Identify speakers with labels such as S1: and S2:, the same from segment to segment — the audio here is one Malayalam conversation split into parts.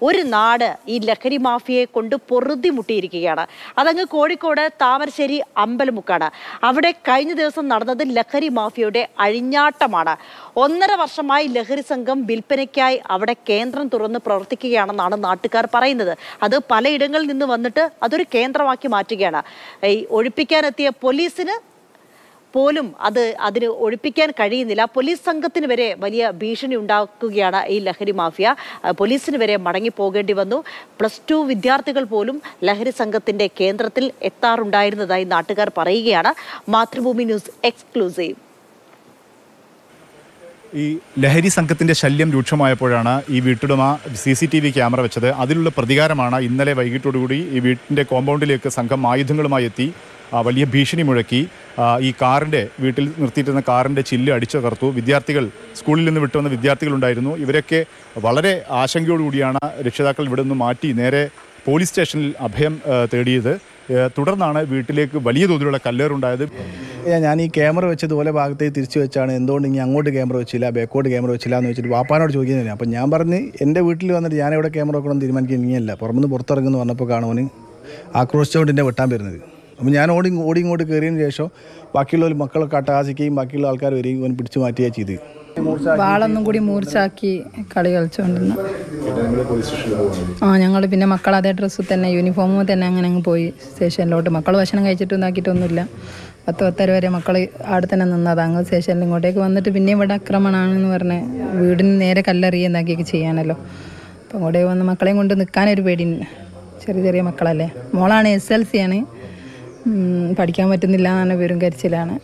S1: ഒരു നാട് ഈ ലഹരി മാഫിയയെ കൊണ്ട് പൊറുതി മുട്ടിയിരിക്കുകയാണ് അതങ്ങ് കോഴിക്കോട് താമരശ്ശേരി അമ്പലമുക്കാണ് അവിടെ കഴിഞ്ഞ ദിവസം നടന്നത് ലഹരി മാഫിയയുടെ അഴിഞ്ഞാട്ടമാണ് ഒന്നര വർഷമായി ലഹരി സംഘം വിൽപ്പനയ്ക്കായി അവിടെ കേന്ദ്രം തുറന്ന് പ്രവർത്തിക്കുകയാണെന്നാണ് നാട്ടുകാർ പറയുന്നത് അത് പലയിടങ്ങളിൽ നിന്ന് വന്നിട്ട് അതൊരു കേന്ദ്രമാക്കി മാറ്റുകയാണ് ഈ ഒഴിപ്പിക്കാനെത്തിയ പോലീസിന് പോലും അത് അതിന് ഒഴിപ്പിക്കാൻ കഴിയുന്നില്ല പോലീസ് സംഘത്തിന് വരെ വലിയ ഭീഷണി ഉണ്ടാക്കുകയാണ് ഈ ലഹരി മാഫിയ ആ, പോലീസിന് വരെ മടങ്ങി പോകേണ്ടി വന്നു പ്ലസ് ടു വിദ്യാർത്ഥികൾ പോലും ലഹരി സംഘത്തിന്റെ കേന്ദ്രത്തിൽ എത്താറുണ്ടായിരുന്നതായി നാട്ടുകാർ പറയുകയാണ് മാതൃഭൂമി ന്യൂസ് എക്സ്ക്ലൂസീവ്
S2: ഈ ലഹരി സംഘത്തിന്റെ ശല്യം രൂക്ഷമായപ്പോഴാണ് ഈ വീട്ടുടമ C C T V camera വെച്ചത് അതിലുള്ള പ്രതികാരമാണ് ഇന്നലെ വൈകിട്ടോടുകൂടി ഈ വീട്ടിന്റെ കോമ്പൗണ്ടിലേക്ക് സംഘം ആയുധങ്ങളുമായി എത്തി ആ, വലിയ ഭീഷണി മുഴക്കി ആ, ഈ കാറിന്റെ വീട്ടിൽ നിർത്തിയിട്ടിരുന്ന കാറിന്റെ ചില്ല് അടിച്ചു തകർത്തു വിദ്യാർത്ഥികൾ സ്കൂളിൽ നിന്ന് വിട്ടുവന്ന വിദ്യാർത്ഥികളുണ്ടായിരുന്നു ഇവരൊക്കെ വളരെ ആശങ്കയോടുകൂടിയാണ് രക്ഷിതാക്കൾ ഇവിടെ നിന്ന് മാറ്റി നേരെ പോലീസ് സ്റ്റേഷനിൽ അഭയം ആ, തേടിയത് ഏ, തുടർന്നാണ് വീട്ടിലേക്ക് വലിയ തോതിലുള്ള കല്ലേറുണ്ടായത്
S3: ഏ, ഞാൻ ഈ ക്യാമറ വെച്ചത് പോലെ ഭാഗത്തേക്ക് തിരിച്ചു വെച്ചാണ് എന്തുകൊണ്ട് ഇനി അങ്ങോട്ട് ക്യാമറ വെച്ചില്ല ബാക്കോട്ട് ക്യാമറ വെച്ചില്ല എന്ന് വെച്ചിട്ട് വാപ്പാനോട് ചോദിക്കുന്നതിന് അപ്പം ഞാൻ പറഞ്ഞ് എൻ്റെ വീട്ടിൽ വന്നിട്ട് ഞാൻ എവിടെ ക്യാമറ വെക്കണം എന്ന് തീരുമാനിക്കാൻ ഇനിയല്ല പുറമെന്ന് പുറത്തിറങ്ങുന്നു പറഞ്ഞപ്പോൾ കാണുവന് ആക്രോശിച്ചുകൊണ്ട് എന്നെ വെട്ടാൻ വരുന്നത് അപ്പം ഞാൻ ഓടി ഓടി ഇങ്ങോട്ട് കയറിയതിന് ശേഷം ബാക്കിയുള്ള മക്കളൊക്കെ അട്ടഹാസിക്കുകയും ബാക്കിയുള്ള ആൾക്കാർ വരികയും ഇവൻ പിടിച്ചു മാറ്റുകയാണ് ചെയ്ത്
S4: വാളൊന്നും കൂടി മൂർച്ചാക്കി കളി കളിച്ചുകൊണ്ടിരുന്നു ആ ഞങ്ങൾ പിന്നെ മക്കൾ അതേ ഡ്രസ്സിൽ തന്നെ യൂണിഫോമും തന്നെ അങ്ങനെ അങ്ങ് പോയി സ്റ്റേഷനിലോട്ട് മക്കൾ ഭക്ഷണം കഴിച്ചിട്ടും ഇതാക്കിയിട്ടൊന്നുമില്ല പത്ത് പത്തര വരെ മക്കൾ അവിടെ തന്നെ നിന്നത് അങ്ങ് സ്റ്റേഷനിൽ ഇങ്ങോട്ടേക്ക് വന്നിട്ട് പിന്നെ ഇവിടെ ആക്രമണമാണെന്ന് പറഞ്ഞ് വീടിന് നേരെ കല്ലെറിയ എന്താക്കിയൊക്കെ ചെയ്യാനല്ലോ അപ്പം ഇങ്ങോട്ടേക്ക് വന്ന് മക്കളെയും കൊണ്ട് നിൽക്കാനൊരു പേടി ചെറിയ ചെറിയ മക്കളല്ലേ മോളാണ് എസ് എൽ സി ആണ് ഉം, പഠിക്കാൻ പറ്റുന്നില്ല എന്നാണ് പേരും കരച്ചിലാണ്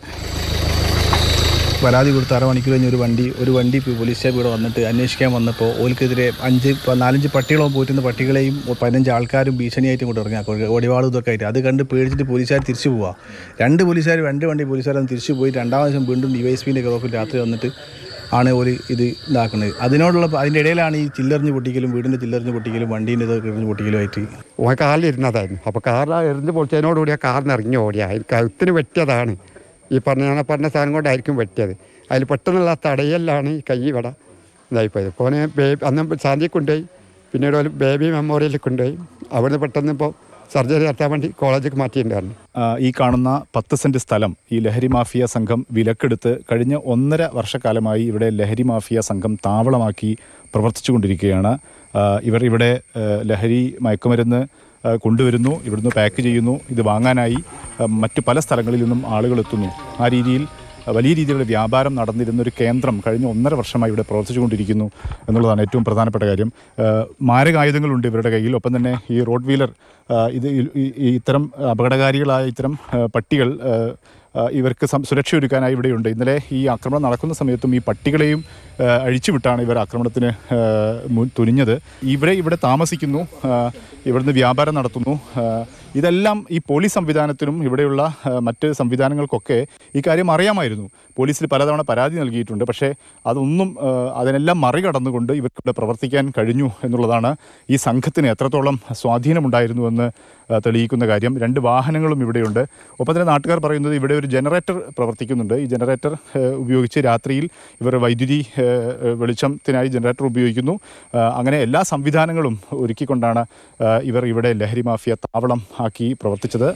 S3: പരാതി കൊടുത്ത് അരമണിക്കൂർ കഴിഞ്ഞ് ഒരു വണ്ടി ഒരു വണ്ടി ഇപ്പോൾ പോലീസ് സ്റ്റേഷൻ ഇവിടെ വന്നിട്ട് അന്വേഷിക്കാൻ വന്നപ്പോൾ ഓൽക്കെതിരെ അഞ്ച് പ- നാലഞ്ച് പട്ടികളോ പോറ്റുന്ന പട്ടികളെയും ഒ- പതിനഞ്ച് ആൾക്കാരും ഭീഷണിയായിട്ടും കൊണ്ട് ഇറങ്ങി ഒടിവാളും ഇതൊക്കെ ആയിട്ട് അത് കണ്ട് പേടിച്ചിട്ട് പോലീസുകാർ തിരിച്ചു പോവുക രണ്ട് പോലീസുകാർ രണ്ട് വണ്ടി പോലീസുകാരൊന്ന് തിരിച്ചു പോയി രണ്ടാം ദിവസം വീണ്ടും ഡി വൈ എസ് പിൻ്റെ റോക്കിൽ രാത്രി വന്നിട്ട് ആണ് ഒരു ഇത് ഇതാക്കുന്നത് അതിനോടുള്ള അതിൻ്റെ ഇടയിലാണ് ഈ ചില്ലറിഞ്ഞ് പൊട്ടിക്കലും വീടിൻ്റെ ചില്ലറിഞ്ഞ് പൊട്ടിക്കലും വണ്ടീൻ്റെ ഇതൊക്കെ എറിഞ്ഞ് പൊട്ടിക്കലും ആയിട്ട്
S5: ഓൻ കാറിലിരുന്നതായിരുന്നു അപ്പോൾ കാറിൽ എറിഞ്ഞ് പൊളിച്ചതിനോടുകൂടി ആ കാറിന് ഇറങ്ങി ഓടിയ അതിൽ കഴുത്തിന് വെട്ടിയതാണ് ഈ പറഞ്ഞ ഞാൻ പറഞ്ഞ സാധനം കൊണ്ടായിരിക്കും വെട്ടിയത് അതിൽ പെട്ടെന്നുള്ള ആ തടയലാണ് ഈ കൈ ഇവിടെ ഇതായിപ്പോയത് അപ്പോൾ ഓനെ ബേബി അന്ന് ശാന്തി കൊണ്ടുപോയി പിന്നീട് ഒരു ബേബി മെമ്മോറിയലിൽ കൊണ്ടുപോയി അവിടുന്ന് പെട്ടെന്ന് ഇപ്പോൾ സർജറി നടത്താൻ വേണ്ടി കോളേജിലേക്ക് മാറ്റിയിട്ടുണ്ടായിരുന്നു
S2: ആ, ഈ കാണുന്ന പത്ത് സെന്റ് സ്ഥലം ഈ ലഹരി മാഫിയ സംഘം വിലക്കെടുത്ത് കഴിഞ്ഞ ഒന്നര വർഷക്കാലമായി ഇവിടെ ലഹരി മാഫിയ സംഘം താവളമാക്കി പ്രവർത്തിച്ചുകൊണ്ടിരിക്കുകയാണ് ആ, ഇവർ ഇവിടെ ആ, ലഹരി മയക്കുമരുന്ന് ആ, കൊണ്ടുവരുന്നു ഇവിടുന്ന് പാക്ക് ചെയ്യുന്നു ഇത് വാങ്ങാനായി ആ, മറ്റു പല സ്ഥലങ്ങളിൽ നിന്നും ആളുകൾ എത്തുന്നു ആ രീതിയിൽ ആ, വലിയ രീതിയിലുള്ള വ്യാപാരം നടന്നിരുന്ന ഒരു കേന്ദ്രം കഴിഞ്ഞ ഒന്നര വർഷമായി ഇവിടെ പ്രവർത്തിച്ചുകൊണ്ടിരിക്കുന്നു എന്നുള്ളതാണ് ഏറ്റവും പ്രധാനപ്പെട്ട കാര്യം ആ, മാരകായുധങ്ങളുണ്ട് ഇവരുടെ കയ്യിൽ ഒപ്പം തന്നെ ഈ റോഡ് വീലർ ആ, ഇത് ഈ- ഈ- ഈ ഇത്തരം അപകടകാരികളായ ഇത്തരം ആ, പട്ടികൾ ആ, ആ, ഇവർക്ക് സം- സുരക്ഷ ഒരുക്കാനായി ഇവിടെയുണ്ട് ഇന്നലെ ഈ ആക്രമണം നടക്കുന്ന സമയത്തും ഈ പട്ടികളെയും ആ, അഴിച്ചുവിട്ടാണ് ഇവർ ആക്രമണത്തിന് ആ, മുൻ- തുനിഞ്ഞത് ഇവിടെ ഇവിടെ താമസിക്കുന്നു ആ, ഇവിടുന്ന് വ്യാപാരം നടത്തുന്നു ആ, ഇതെല്ലാം ഈ പോലീസ് സംവിധാനത്തിനും ഇവിടെയുള്ള ആ, മറ്റ് സംവിധാനങ്ങൾക്കൊക്കെ ഈ കാര്യം അറിയാമായിരുന്നു പോലീസിൽ പലതവണ പരാതി നൽകിയിട്ടുണ്ട് പക്ഷേ അതൊന്നും ആ, അതിനെല്ലാം മറികടന്നുകൊണ്ട് ഇവർക്ക് ഇവിടെ പ്രവർത്തിക്കാൻ കഴിഞ്ഞു എന്നുള്ളതാണ് ഈ സംഘത്തിന് എത്രത്തോളം സ്വാധീനമുണ്ടായിരുന്നുവെന്ന് ആ, തെളിയിക്കുന്ന കാര്യം രണ്ട് വാഹനങ്ങളും ഇവിടെയുണ്ട് ഒപ്പം തന്നെ നാട്ടുകാർ പറയുന്നത് ഇവിടെ ഒരു ജനറേറ്റർ പ്രവർത്തിക്കുന്നുണ്ട് ഈ ജനറേറ്റർ ആ, ഉപയോഗിച്ച് രാത്രിയിൽ ഇവർ വൈദ്യുതി ആ, ആ, വെളിച്ചത്തിനായി ജനറേറ്റർ ഉപയോഗിക്കുന്നു ആ, അങ്ങനെ എല്ലാ സംവിധാനങ്ങളും ഒരുക്കിക്കൊണ്ടാണ് ആ, ഇവർ ഇവിടെ ലഹരി മാഫിയ താവളം ആക്കി പ്രവർത്തിച്ചത്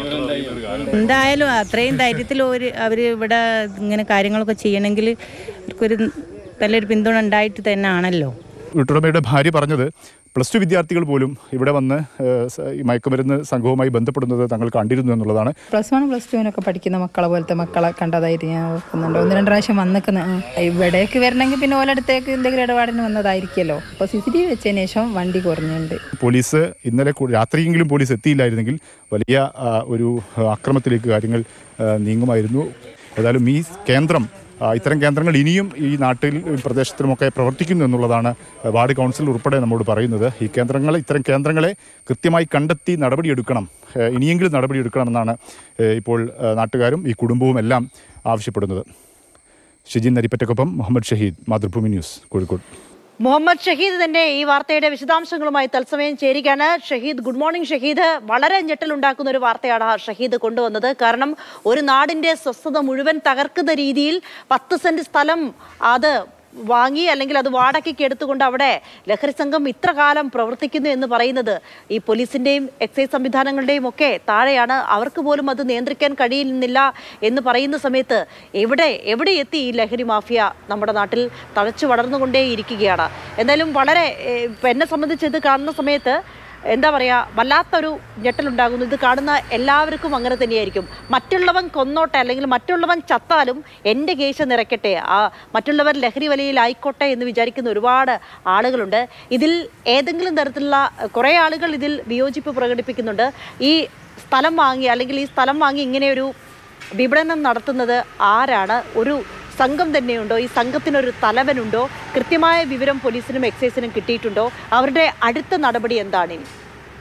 S6: എന്തായാലും അത്രയും ധൈര്യത്തിൽ ഒരു അവർ ഇവിടെ ഇങ്ങനെ കാര്യങ്ങളൊക്കെ ചെയ്യണമെങ്കിൽ അവർക്കൊരു നല്ലൊരു പിന്തുണ ഉണ്ടായിട്ട് തന്നെ ആണല്ലോ
S2: വീട്ടുടമയുടെ ഭാര്യ പറഞ്ഞത് പ്ലസ് ടു വിദ്യാർത്ഥികൾ പോലും ഇവിടെ വന്ന് ആ, സ- ഈ മയക്കുമരുന്ന് സംഘവുമായി ബന്ധപ്പെടുന്നത് തങ്ങൾ കണ്ടിരുന്നു എന്നുള്ളതാണ്
S4: പ്ലസ് വൺ പ്ലസ് ടുവിനൊക്കെ പഠിക്കുന്ന മക്കളെ പോലത്തെ മക്കളെ കണ്ടതായിട്ട് ഞാൻ ഓർക്കുന്നുണ്ട് ഒന്ന് രണ്ട് പ്രാവശ്യം വന്നിക്കുന്ന ഇവിടേക്ക് വരണമെങ്കിൽ പിന്നെ ഓലടുത്തേക്ക് എന്തെങ്കിലും ഇടപാടിന് വന്നതായിരിക്കുമല്ലോ അപ്പോൾ സി സി ടി വി വെച്ചതിന് ശേഷം വണ്ടി കുറഞ്ഞുണ്ട്
S2: പോലീസ് ഇന്നലെ കൂ- രാത്രിയെങ്കിലും പോലീസ് എത്തിയില്ലായിരുന്നെങ്കിൽ വലിയ ആ, ഒരു ആ, അക്രമത്തിലേക്ക് കാര്യങ്ങൾ ആ, നീങ്ങുമായിരുന്നു ഏതായാലും ഈ കേന്ദ്രം ആ, ഇത്തരം കേന്ദ്രങ്ങൾ ഇനിയും ഈ നാട്ടിൽ ഈ പ്രദേശത്തിലുമൊക്കെ പ്രവർത്തിക്കുന്നു എന്നുള്ളതാണ് വാർഡ് കൗൺസിൽ ഉൾപ്പെടെ നമ്മോട് പറയുന്നത് ഈ കേന്ദ്രങ്ങൾ ഇത്തരം കേന്ദ്രങ്ങളെ കൃത്യമായി കണ്ടെത്തി നടപടിയെടുക്കണം ഏ, ഇനിയെങ്കിലും നടപടിയെടുക്കണമെന്നാണ് ഏ, ഇപ്പോൾ ആ, നാട്ടുകാരും ഈ കുടുംബവും എല്ലാം ആവശ്യപ്പെടുന്നത് ഷിജിൻ നരിപ്പറ്റക്കൊപ്പം മുഹമ്മദ് ഷഹീദ് മാതൃഭൂമി ന്യൂസ് കോഴിക്കോട്
S1: മുഹമ്മദ് ഷഹീദ് തന്നെ ഈ വാർത്തയുടെ വിശദാംശങ്ങളുമായി തത്സമയം ചേരുകയാണ് ഷഹീദ് ഗുഡ് മോർണിംഗ് ഷഹീദ് വളരെ ഞെട്ടലുണ്ടാക്കുന്ന ഒരു വാർത്തയാണ് ഷഹീദ് കൊണ്ടുവന്നത് കാരണം ഒരു നാടിന്റെ സ്വസ്ഥത മുഴുവൻ തകർക്കുന്ന രീതിയിൽ പത്ത് സെന്റ് സ്ഥലം അത് വാങ്ങി അല്ലെങ്കിൽ അത് വാടകയ്ക്ക് എടുത്തുകൊണ്ട് അവിടെ ലഹരി സംഘം ഇത്ര കാലം പ്രവർത്തിക്കുന്നു എന്ന് പറയുന്നത് ഈ പോലീസിന്റെയും എക്സൈസ് സംവിധാനങ്ങളുടെയും ഒക്കെ താഴെയാണ് അവർക്ക് പോലും അത് നിയന്ത്രിക്കാൻ കഴിയുന്നില്ല എന്ന് പറയുന്ന സമയത്ത് എവിടെ എവിടെ എത്തി ഈ ലഹരി മാഫിയ നമ്മുടെ നാട്ടിൽ തഴച്ചു വളർന്നുകൊണ്ടേ ഇരിക്കുകയാണ് എന്തായാലും വളരെ ഏഹ്, ഇപ്പൊ എന്നെ സംബന്ധിച്ച് ഇത് കാണുന്ന സമയത്ത് എന്താ പറയുക വല്ലാത്തൊരു ഞെട്ടലുണ്ടാകുന്നു ഇത് കാണുന്ന എല്ലാവർക്കും അങ്ങനെ തന്നെയായിരിക്കും മറ്റുള്ളവൻ കൊന്നോട്ടെ അല്ലെങ്കിൽ മറ്റുള്ളവൻ ചത്താലും എൻ്റെ കേസ് നിറയ്ക്കട്ടെ ആ മറ്റുള്ളവർ ലഹരി വലയിലായിക്കോട്ടെ എന്ന് വിചാരിക്കുന്ന ഒരുപാട് ആളുകളുണ്ട് ഇതിൽ ഏതെങ്കിലും തരത്തിലുള്ള കുറേ ആളുകൾ ഇതിൽ വിയോജിപ്പ് പ്രകടിപ്പിക്കുന്നുണ്ട് ഈ സ്ഥലം വാങ്ങി അല്ലെങ്കിൽ ഈ സ്ഥലം വാങ്ങി ഇങ്ങനെയൊരു വിപണനം നടത്തുന്നത് ആരാണ് ഒരു സംഘം തന്നെയുണ്ടോ ഈ സംഘത്തിനൊരു തലവനുണ്ടോ കൃത്യമായ വിവരം പോലീസിനും എക്സൈസിനും കിട്ടിയിട്ടുണ്ടോ അവരുടെ അടുത്ത നടപടി എന്താണ് ഇനി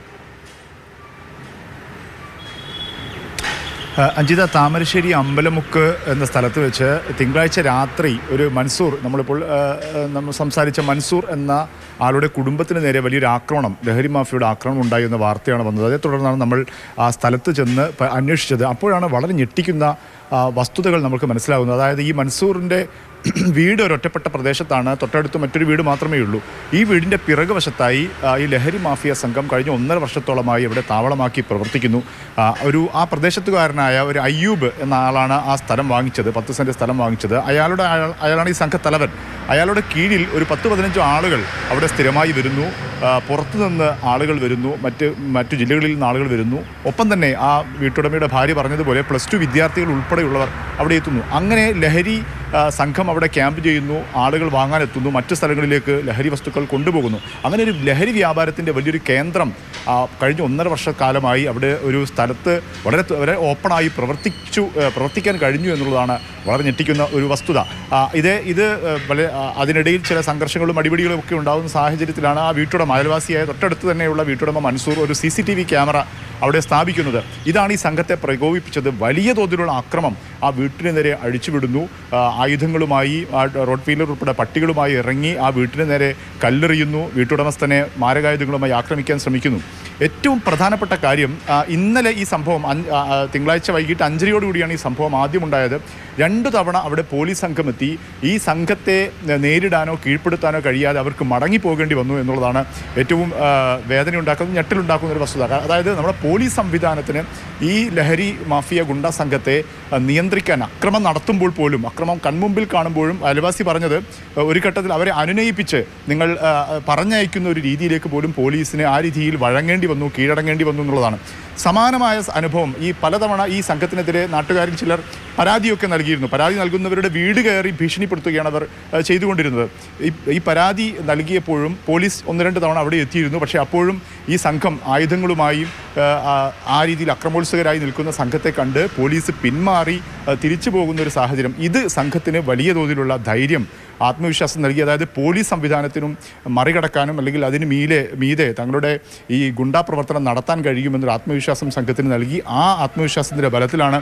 S2: ആ, അഞ്ജിത താമരശ്ശേരി അമ്പലമുക്ക് എന്ന സ്ഥലത്ത് വെച്ച് തിങ്കളാഴ്ച രാത്രി ഒരു മൻസൂർ നമ്മളിപ്പോൾ ആ, ആ, നമ്മൾ സംസാരിച്ച മൻസൂർ എന്ന ആളുടെ കുടുംബത്തിന് നേരെ വലിയൊരു ആക്രമണം ലഹരി മാഫിയയുടെ ആക്രമണം ഉണ്ടായി എന്ന വാർത്തയാണ് വന്നത് അതേ തുടർന്നാണ് നമ്മൾ ആ സ്ഥലത്ത് ചെന്ന് പ- അന്വേഷിച്ചത് അപ്പോഴാണ് വളരെ ഞെട്ടിക്കുന്ന ആ, വസ്തുതകൾ നമുക്ക് മനസ്സിലാകുന്നത് അതായത് ഈ മൻസൂറിൻ്റെ വീട് ഒരു ഒറ്റപ്പെട്ട പ്രദേശത്താണ് തൊട്ടടുത്ത് മറ്റൊരു വീട് മാത്രമേ ഉള്ളൂ ഈ വീടിൻ്റെ പിറകുവശത്തായി ആ, ഈ ലഹരി മാഫിയ സംഘം കഴിഞ്ഞ ഒന്നര വർഷത്തോളമായി ഇവിടെ താവളമാക്കി പ്രവർത്തിക്കുന്നു ആ, ഒരു ആ പ്രദേശത്തുകാരനായ ഒരു അയ്യൂബ് എന്ന ആളാണ് ആ സ്ഥലം വാങ്ങിച്ചത് പത്ത് സെൻറ്റ് സ്ഥലം വാങ്ങിച്ചത് അയാളുടെ അയാൾ- അയാളാണ് ഈ സംഘത്തലവൻ അയാളുടെ കീഴിൽ ഒരു പത്ത് പതിനഞ്ചോ ആളുകൾ അവിടെ സ്ഥിരമായി വരുന്നു ആ, പുറത്തു നിന്ന് ആളുകൾ വരുന്നു മറ്റ് മറ്റു ജില്ലകളിൽ നിന്ന് ആളുകൾ വരുന്നു ഒപ്പം തന്നെ ആ വീട്ടുടമയുടെ ഭാര്യ പറഞ്ഞതുപോലെ പ്ലസ് ടു വിദ്യാർത്ഥികൾ ഉൾപ്പെടെയുള്ളവർ അവിടെ എത്തുന്നു അങ്ങനെ ലഹരി ആ, സംഘം അവിടെ ക്യാമ്പ് ചെയ്യുന്നു ആളുകൾ വാങ്ങാനെത്തുന്നു മറ്റു സ്ഥലങ്ങളിലേക്ക് ലഹരി വസ്തുക്കൾ കൊണ്ടുപോകുന്നു അങ്ങനെ ഒരു ലഹരി വ്യാപാരത്തിൻ്റെ വലിയൊരു കേന്ദ്രം ആ, കഴിഞ്ഞ ഒന്നര വർഷക്കാലമായി അവിടെ ഒരു സ്ഥലത്ത് വളരെ വളരെ ഓപ്പണായി പ്രവർത്തിച്ചു ആ, പ്രവർത്തിക്കാൻ കഴിഞ്ഞു എന്നുള്ളതാണ് വളരെ ഞെട്ടിക്കുന്ന ഒരു വസ്തുത ആ, ഇത് ഇത് ആ, വളരെ ആ, അതിനിടയിൽ ചില സംഘർഷങ്ങളും അടിപിടികളും ഒക്കെ ഉണ്ടാകുന്ന സാഹചര്യത്തിലാണ് ആ വീട്ടുടമ അയൽവാസിയായ തൊട്ടടുത്ത് തന്നെയുള്ള വീട്ടുടമ മൻസൂർ ഒരു C C T V camera അവിടെ സ്ഥാപിക്കുന്നത് ഇതാണ് ഈ സംഘത്തെ പ്രകോപിപ്പിച്ചത് വലിയ തോതിലുള്ള ആക്രമം ആ വീട്ടിന് നേരെ അഴിച്ചുവിടുന്നു ആ, ആയുധങ്ങളുമായി ആ റോഡ് വീലർ ഉൾപ്പെടെ പട്ടികളുമായി ഇറങ്ങി ആ വീട്ടിന് നേരെ കല്ലെറിയുന്നു വീട്ടുടമസ്ഥനെ മാരകായുധങ്ങളുമായി ആക്രമിക്കാൻ ശ്രമിക്കുന്നു ഏറ്റവും പ്രധാനപ്പെട്ട കാര്യം ആ, ഇന്നലെ ഈ സംഭവം അഞ്ച്- ആ, ആ, തിങ്കളാഴ്ച വൈകിട്ട് അഞ്ചരയോടുകൂടിയാണ് ഈ സംഭവം ആദ്യമുണ്ടായത് രണ്ടു തവണ അവിടെ പോലീസ് സംഘം എത്തി ഈ സംഘത്തെ നേരിടാനോ കീഴ്പ്പെടുത്താനോ കഴിയാതെ അവർക്ക് മടങ്ങി പോകേണ്ടി വന്നു എന്നുള്ളതാണ് ഏറ്റവും ആ, വേദനയുണ്ടാക്കുന്ന ഞെട്ടലുണ്ടാക്കുന്ന ഒരു വസ്തുത കാ- അതായത് നമ്മുടെ പോലീസ് സംവിധാനത്തിന് ഈ ലഹരി മാഫിയ ഗുണ്ട സംഘത്തെ ആ, നിയന്ത്രിക്കാൻ അക്രമം നടത്തുമ്പോൾ പോലും അക്രമം കൺമുമ്പിൽ കാണുമ്പോഴും അയൽവാസി പറഞ്ഞത് ആ, ഒരു ഘട്ടത്തിൽ അവരെ അനുനയിപ്പിച്ച് നിങ്ങൾ ആ, പറഞ്ഞയക്കുന്ന ഒരു രീതിയിലേക്ക് പോലും പോലീസിന് ആ രീതിയിൽ വഴങ്ങേണ്ടി വന്നു കീഴടങ്ങേണ്ടി വന്നു എന്നുള്ളതാണ് സമാനമായ സ- അനുഭവം ഈ പലതവണ ഈ സംഘത്തിനെതിരെ നാട്ടുകാരിൽ ചിലർ പരാതിയൊക്കെ നൽകിയിരുന്നു പരാതി നൽകുന്നവരുടെ വീട് കയറി ഭീഷണിപ്പെടുത്തുകയാണ് അവർ ആ, ചെയ്തുകൊണ്ടിരുന്നത് ഈ ഈ പരാതി നൽകിയപ്പോഴും പോലീസ് ഒന്ന് രണ്ട് തവണ അവിടെ എത്തിയിരുന്നു പക്ഷേ അപ്പോഴും ഈ സംഘം ആയുധങ്ങളുമായും ആ, ആ, ആ രീതിയിൽ അക്രമോത്സുകരായി നിൽക്കുന്ന സംഘത്തെ കണ്ട് പോലീസ് പിന്മാറി ആ, തിരിച്ചു പോകുന്ന ഒരു സാഹചര്യം ഇത് സംഘത്തിന് വലിയ തോതിലുള്ള ധൈര്യം ആത്മവിശ്വാസം നൽകി അതായത് പോലീസ് സംവിധാനത്തിനും മറികടക്കാനും അല്ലെങ്കിൽ അതിന് മീലെ മീതെ തങ്ങളുടെ ഈ ഗുണ്ടാ പ്രവർത്തനം നടത്താൻ കഴിയുമെന്നൊരു ആത്മവിശ്വാസം സംഘത്തിന് നൽകി ആ ആത്മവിശ്വാസത്തിൻ്റെ ബലത്തിലാണ്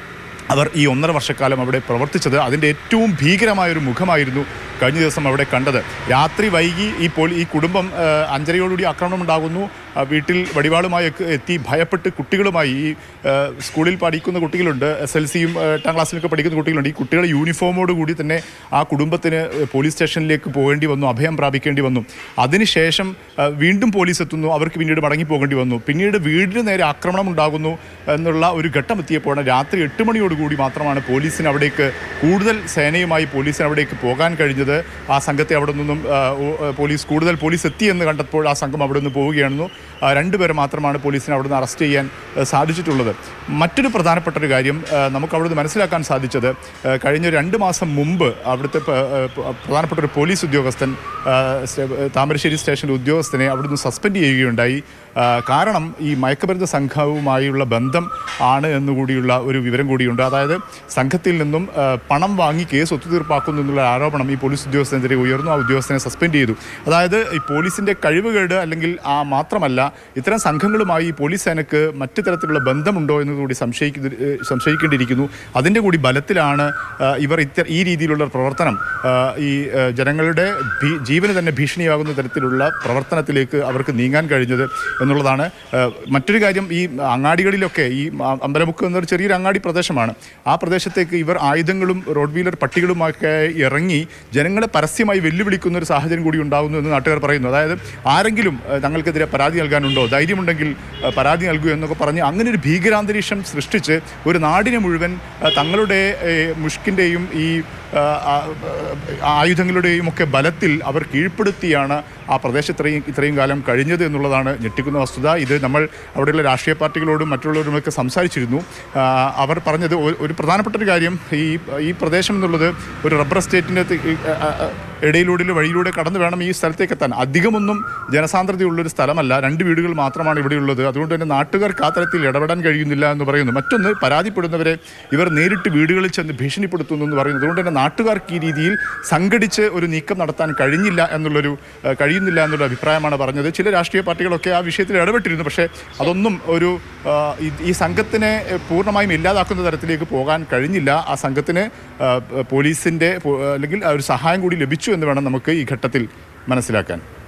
S2: അവർ ഈ ഒന്നര വർഷക്കാലം അവിടെ പ്രവർത്തിച്ചത് അതിൻ്റെ ഏറ്റവും ഭീകരമായൊരു മുഖമായിരുന്നു കഴിഞ്ഞ ദിവസം അവിടെ കണ്ടത് രാത്രി വൈകി ഈ പോലീ ഈ കുടുംബം ആ, അഞ്ചരയോടുകൂടി ആക്രമണം ഉണ്ടാകുന്നു ആ, വീട്ടിൽ വടിവാളുമായി ഒക്കെ എത്തി ഭയപ്പെട്ട് കുട്ടികളുമായി ഈ ആ, സ്കൂളിൽ പഠിക്കുന്ന കുട്ടികളുണ്ട് എസ് എൽ സിയും എട്ടാം ക്ലാസ്സിലൊക്കെ പഠിക്കുന്ന കുട്ടികളുണ്ട് ഈ കുട്ടികൾ യൂണിഫോമോട് കൂടി തന്നെ ആ കുടുംബത്തിന് പോലീസ് സ്റ്റേഷനിലേക്ക് പോകേണ്ടി വന്നു അഭയം പ്രാപിക്കേണ്ടി വന്നു അതിനുശേഷം ആ, വീണ്ടും പോലീസ് എത്തുന്നു അവർക്ക് പിന്നീട് മടങ്ങി പോകേണ്ടി വന്നു പിന്നീട് വീടിന് നേരെ ആക്രമണം ഉണ്ടാകുന്നു എന്നുള്ള ഒരു ഘട്ടം എത്തിയപ്പോഴാണ് രാത്രി എട്ട് മണിയോടുകൂടി മാത്രമാണ് പോലീസിന് അവിടേക്ക് കൂടുതൽ സേനയുമായി പോലീസിന് അവിടേക്ക് പോകാൻ കഴിഞ്ഞത് ആ സംഘത്തെ അവിടെ നിന്നും ആ, ഓ- ആ, പോലീസ് കൂടുതൽ പോലീസ് എത്തി എന്ന് കണ്ടപ്പോൾ ആ സംഘം അവിടെ നിന്ന് പോവുകയായിരുന്നു ആ, രണ്ടുപേരെ മാത്രമാണ് പോലീസിനെ അവിടെ നിന്ന് അറസ്റ്റ് ചെയ്യാൻ ആ, സാധിച്ചിട്ടുള്ളത് മറ്റൊരു പ്രധാനപ്പെട്ട ഒരു കാര്യം ആ, നമുക്ക് അവിടെ നിന്ന് മനസ്സിലാക്കാൻ സാധിച്ചത് ആ, കഴിഞ്ഞ രണ്ട് മാസം മുമ്പ് അവിടുത്തെ പ- ആ, പ- പ്രധാനപ്പെട്ട ഒരു പോലീസ് ഉദ്യോഗസ്ഥൻ ആ, സ്റ്റേ- താമരശ്ശേരി സ്റ്റേഷനിലെ ഉദ്യോഗസ്ഥനെ അവിടുന്ന് സസ്പെൻഡ് ചെയ്യുകയുണ്ടായി ആ, കാരണം ഈ മയക്കുമരുന്ന് സംഘവുമായുള്ള ബന്ധം ആണ് എന്നുകൂടിയുള്ള ഒരു വിവരം കൂടിയുണ്ട് അതായത് സംഘത്തിൽ നിന്നും ആ, പണം വാങ്ങി കേസ് ഒത്തുതീർപ്പാക്കുന്നു എന്നുള്ള ആരോപണം ഈ പോലീസ് ഉദ്യോഗസ്ഥനെതിരെ ഉയർന്നു ആ ഉദ്യോഗസ്ഥനെ സസ്പെൻഡ് ചെയ്തു അതായത് ഈ പോലീസിൻ്റെ കഴിവുകേട് അല്ലെങ്കിൽ ആ മാത്രമല്ല മാത്രമല്ല ഇത്തരം സംഘങ്ങളുമായി പോലീസ് സേനക്ക് മറ്റു തരത്തിലുള്ള ബന്ധമുണ്ടോ എന്ന് കൂടി സംശയിക്കുന്ന ഏഹ് സംശയിക്കേണ്ടിയിരിക്കുന്നു അതിൻ്റെ കൂടി ബലത്തിലാണ് ആ, ഇവർ ഇത്ത ഈ രീതിയിലുള്ള പ്രവർത്തനം ആ, ഈ ആ, ജനങ്ങളുടെ ഭീ- ജീവന് തന്നെ ഭീഷണിയാകുന്ന തരത്തിലുള്ള പ്രവർത്തനത്തിലേക്ക് അവർക്ക് നീങ്ങാൻ കഴിഞ്ഞത് എന്നുള്ളതാണ് ആ, മറ്റൊരു കാര്യം ഈ അങ്ങാടികളിലൊക്കെ ഈ അ- അമ്പലമുക്ക് എന്നൊരു ചെറിയൊരു അങ്ങാടി പ്രദേശമാണ് ആ പ്രദേശത്തേക്ക് ഇവർ ആയുധങ്ങളും റോഡ് വീലർ പട്ടികളുമൊക്കെ ഇറങ്ങി ജനങ്ങളെ പരസ്യമായി വെല്ലുവിളിക്കുന്ന ഒരു സാഹചര്യം കൂടി ഉണ്ടാകുന്നു എന്ന് നാട്ടുകാർ പറയുന്നു അതായത് ആരെങ്കിലും ആ, തങ്ങൾക്കെതിരെ പരാതി നൽകാനുണ്ടോ ധൈര്യമുണ്ടെങ്കിൽ ആ, പരാതി നൽകൂ എന്നൊക്കെ പറഞ്ഞ് അങ്ങനെ ഒരു ഭീകരാന്തരീക്ഷം സൃഷ്ടിച്ച് ഒരു നാടിനെ മുഴുവൻ ആ, തങ്ങളുടെ ഏ, മുഷ്കിൻ്റെയും ഈ ആ, ആ, ആ, ആയുധങ്ങളുടെയും ഒക്കെ ബലത്തിൽ അവർ കീഴ്പ്പെടുത്തിയാണ് ആ പ്രദേശത്ത് ഇത്രയും ഇത്രയും കാലം കഴിഞ്ഞത് എന്നുള്ളതാണ് ഞെട്ടിക്കുന്ന വസ്തുത ഇത് നമ്മൾ അവിടെയുള്ള രാഷ്ട്രീയ പാർട്ടികളോടും മറ്റുള്ളവരുമൊക്കെ സംസാരിച്ചിരുന്നു ആ, അവർ പറഞ്ഞത് ഒരു- ഒരു പ്രധാനപ്പെട്ട ഒരു കാര്യം ഈ ഈ പ്രദേശം എന്നുള്ളത് ഒരു റബ്ബർ എസ്റ്റേറ്റിൻ്റെ ഇടയിലൂടെ വഴിയിലൂടെ കടന്നു വേണം ഈ സ്ഥലത്തേക്ക് എത്താൻ അധികമൊന്നും ജനസാന്ദ്രതയുള്ളൊരു സ്ഥലമല്ല രണ്ട് വീടുകൾ മാത്രമാണ് ഇവിടെയുള്ളത് അതുകൊണ്ട് തന്നെ നാട്ടുകാർക്ക് ആ തരത്തിൽ ഇടപെടാൻ കഴിയുന്നില്ല എന്ന് പറയുന്നു മറ്റൊന്ന് പരാതിപ്പെടുന്നവരെ ഇവർ നേരിട്ട് വീടുകളിൽ ചെന്ന് ഭീഷണിപ്പെടുത്തുന്നു എന്ന് പറയുന്നു അതുകൊണ്ട് തന്നെ നാട്ടുകാർക്ക് ഈ രീതിയിൽ സംഘടിച്ച് ഒരു നീക്കം നടത്താൻ കഴിഞ്ഞില്ല എന്നുള്ളൊരു ഏഹ്, കഴിയുന്നില്ല എന്നുള്ള അഭിപ്രായമാണ് പറഞ്ഞത് ചില രാഷ്ട്രീയ പാർട്ടികളൊക്കെ ആ വിഷയത്തിൽ ഇടപെട്ടിരുന്നു പക്ഷേ അതൊന്നും ഒരു ആ, ഈ- ഈ സംഘത്തിനെ ഏഹ്, പൂർണ്ണമായും ഇല്ലാതാക്കുന്ന തരത്തിലേക്ക് പോകാൻ കഴിഞ്ഞില്ല ആ സംഘത്തിന് ആ, പോലീസിൻ്റെ പോ- അല്ലെങ്കിൽ ആ ഒരു സഹായം കൂടി ലഭിച്ചു എന്ന് വേണം നമുക്ക് ഈ ഘട്ടത്തിൽ മനസ്സിലാക്കാൻ